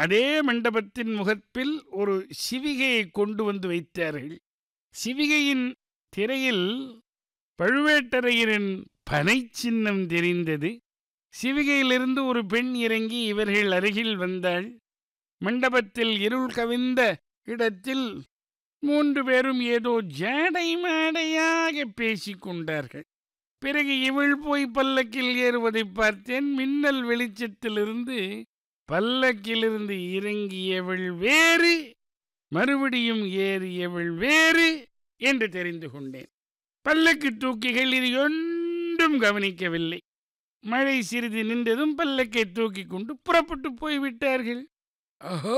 அதே மண்டபத்தின் முகப்பில் ஒரு சிவிகையை கொண்டு வந்து வைத்தார்கள் சிவிகையின் திரையில் பழுவேட்டரையரின் பனை சின்னம் தெரிந்தது சிவிகையிலிருந்து ஒரு பெண் இறங்கி இவர்கள் அருகில் வந்தாள் மண்டபத்தில் இருள் கவிந்த இடத்தில் மூன்று பேரும் ஏதோ ஜாடை மாடையாக பேசிக் கொண்டார்கள் பிறகு இவள் போய் பல்லக்கில் ஏறுவதை பார்த்தேன் மின்னல் வெளிச்சத்திலிருந்து பல்லக்கிலிருந்து இறங்கியவள் வேறு மறுபடியும் ஏறியவள் வேறு என்று தெரிந்து கொண்டேன் பல்லக்கு தூக்கிகள் இது ஒன்றும் கவனிக்கவில்லை மழை சிறிது நின்றதும் பல்லக்கை தூக்கி கொண்டு புறப்பட்டு போய்விட்டார்கள் ஆஹா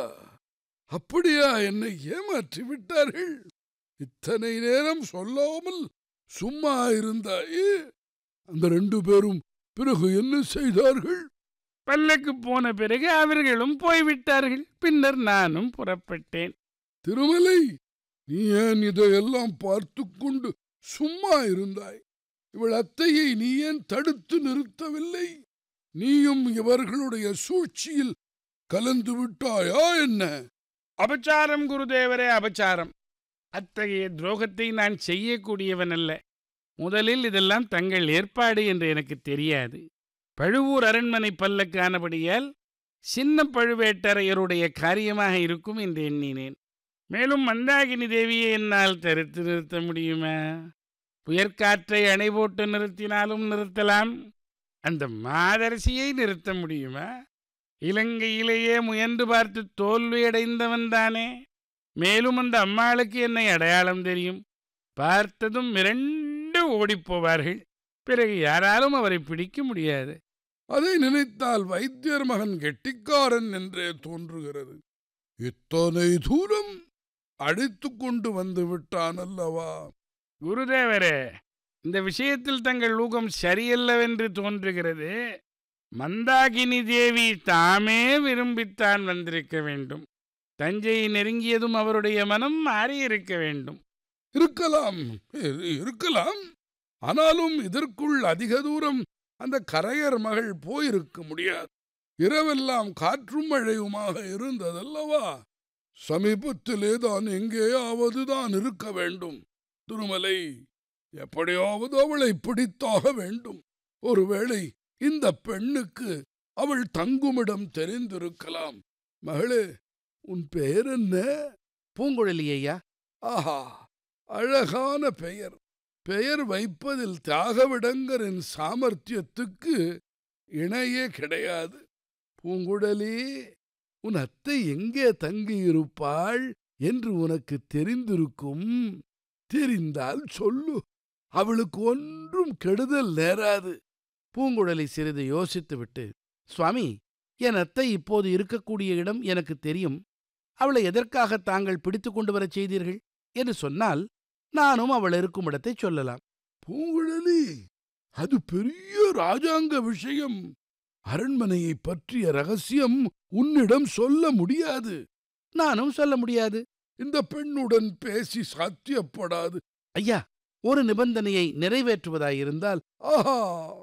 அப்படியா என்னை ஏமாற்றி விட்டார்கள் இத்தனை நேரம் சொல்லாமல் சும்மா இருந்தாயே அந்த ரெண்டு பேரும் பிறகு என்ன செய்தார்கள் பல்லக்கு போன பிறகு அவர்களும் போய்விட்டார்கள் பின்னர் நானும் புறப்பட்டேன் திருமலை நீ ஏன் இதையெல்லாம் பார்த்து கொண்டு சும்மா இருந்தாய் இவள் அத்தையை நீ ஏன் தடுத்து நிறுத்தவில்லை நீயும் இவர்களுடைய சூழ்ச்சியில் கலந்து விட்டாயா என்ன அபச்சாரம் குருதேவரே அபச்சாரம் அத்தகைய துரோகத்தை நான் செய்யக்கூடியவன் அல்ல முதலில் இதெல்லாம் தங்கள் ஏற்பாடு என்று எனக்கு தெரியாது பழுவூர் அரண்மனை பல்லக்கானபடியால் சின்ன பழுவேட்டரையருடைய காரியமாக இருக்கும் என்று எண்ணினேன் மேலும் மந்தாகினி தேவியை என்னால் தடுத்து நிறுத்த முடியுமா புயற்காற்றை அணை போட்டு நிறுத்தினாலும் நிறுத்தலாம் அந்த மாதரசியை நிறுத்த முடியுமா இலங்கையிலேயே முயன்று பார்த்து தோல்வியடைந்தவன் தானே மேலும் அந்த அம்மாளுக்கு என்னை அடையாளம் தெரியும் பார்த்ததும் மிரண்டு ஓடிப்போவார்கள் பிறகு யாராலும் அவரை பிடிக்க முடியாது அதை நினைத்தால் வைத்தியர் மகன் கெட்டிக்காரன் என்றே தோன்றுகிறது இத்தனை தூரம் அழைத்து கொண்டு வந்து விட்டான் அல்லவா குருதேவரே இந்த விஷயத்தில் தங்கள் ஊகம் சரியல்லவென்று தோன்றுகிறது மந்தாகினி தேவி தாமே விரும்பித்தான் வந்திருக்க வேண்டும் தஞ்சையை நெருங்கியதும் அவருடைய மனம் மாறியிருக்க வேண்டும் இருக்கலாம் இரு- இருக்கலாம் ஆனாலும் இதற்குள் அதிக தூரம் அந்த கரையர் மகள் போயிருக்க முடியாது இரவெல்லாம் காற்றும் மழையுமாக இருந்ததல்லவா சமீபத்திலே தான் எங்கேயாவது தான் இருக்க வேண்டும் திருமலை எப்படியாவது அவளை பிடித்தாக வேண்டும் ஒருவேளை இந்த பெண்ணுக்கு அவள் தங்குமிடம் தெரிந்திருக்கலாம் மகளே உன் பெயர் என்ன பூங்குழலி ஐயா ஆஹா அழகான பெயர் பெயர் வைப்பதில் தியாகவிடங்கரின் சாமர்த்தியத்துக்கு இணையே கிடையாது பூங்குழலி உன் அத்தை எங்கே தங்கியிருப்பாள் என்று உனக்கு தெரிந்திருக்கும் தெரிந்தால் சொல்லு அவளுக்கு ஒன்றும் கெடுதல் நேராது பூங்குழலி சிறிது யோசித்துவிட்டு சுவாமி என் அத்தை இப்போது இருக்கக்கூடிய இடம் எனக்கு தெரியும் அவளை எதற்காக தாங்கள் பிடித்து கொண்டு வரச் செய்தீர்கள் என்று சொன்னால் நானும் அவள் இருக்கும் இடத்தை சொல்லலாம் பூங்குழலி அது பெரிய ராஜாங்க விஷயம் அரண்மனையை பற்றிய ரகசியம் உன்னிடம் சொல்ல முடியாது நானும் சொல்ல முடியாது இந்த பெண்ணுடன் பேசி சாத்தியப்படாது ஐயா ஒரு நிபந்தனையை நிறைவேற்றுவதாயிருந்தால் ஆஹா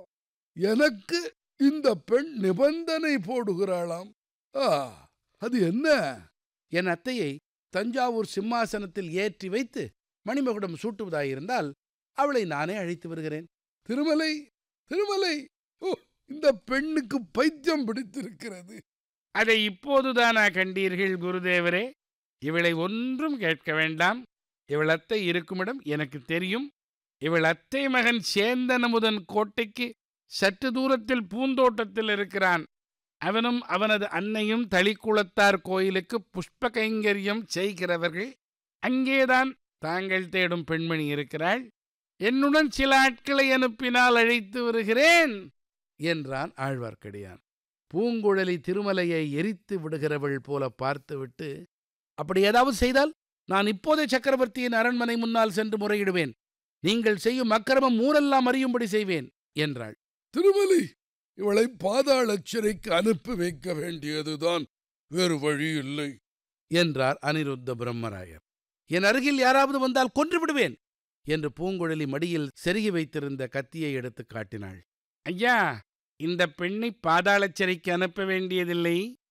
எனக்கு இந்த பெண் நிபந்தனை போடுகிறாளாம் ஆ அது என்ன என் அத்தையை தஞ்சாவூர் சிம்மாசனத்தில் ஏற்றி வைத்து மணிமகுடம் சூட்டுவதாயிருந்தால் அவளை நானே அழைத்து வருகிறேன் திருமலை திருமலை ஓ இந்த பெண்ணுக்கு பைத்தியம் பிடித்திருக்கிறது அதை இப்போதுதானா கண்டீர்கள் குருதேவரே இவளை ஒன்றும் கேட்க வேண்டாம் இவள் அத்தை இருக்குமிடம் எனக்கு தெரியும் இவள் அத்தை மகன் சேந்தனமுதன் கோட்டைக்கு சற்று தூரத்தில் பூந்தோட்டத்தில் இருக்கிறான் அவனும் அவனது அன்னையும் தளிக்குளத்தார் கோயிலுக்கு புஷ்ப கைங்கரியம் செய்கிறவர்கள் அங்கேதான் தாங்கள் தேடும் பெண்மணி இருக்கிறாள் என்னுடன் சில ஆட்களை அனுப்பினால் அழைத்து வருகிறேன் என்றான் ஆழ்வார்க்கடியான் பூங்குழலி திருமலையை எரித்து விடுகிறவள் போல பார்த்துவிட்டு அப்படி ஏதாவது செய்தால் நான் இப்போதே சக்கரவர்த்தியின் அரண்மனை முன்னால் சென்று முறையிடுவேன் நீங்கள் செய்யும் அக்கிரமம் ஊரெல்லாம் அறியும்படி செய்வேன் என்றாள் திருமலை இவளை பாதாள சிறைக்கு அனுப்பி வைக்க வேண்டியதுதான் வேறு வழி இல்லை என்றார் அனிருத்த பிரம்மராயர் என் அருகில் யாராவது வந்தால் கொன்று விடுவேன் என்று பூங்குழலி மடியில் செருகி வைத்திருந்த கத்தியை எடுத்து காட்டினாள் ஐயா இந்த பெண்ணை பாதாள சிறைக்கு அனுப்ப வேண்டியதில்லை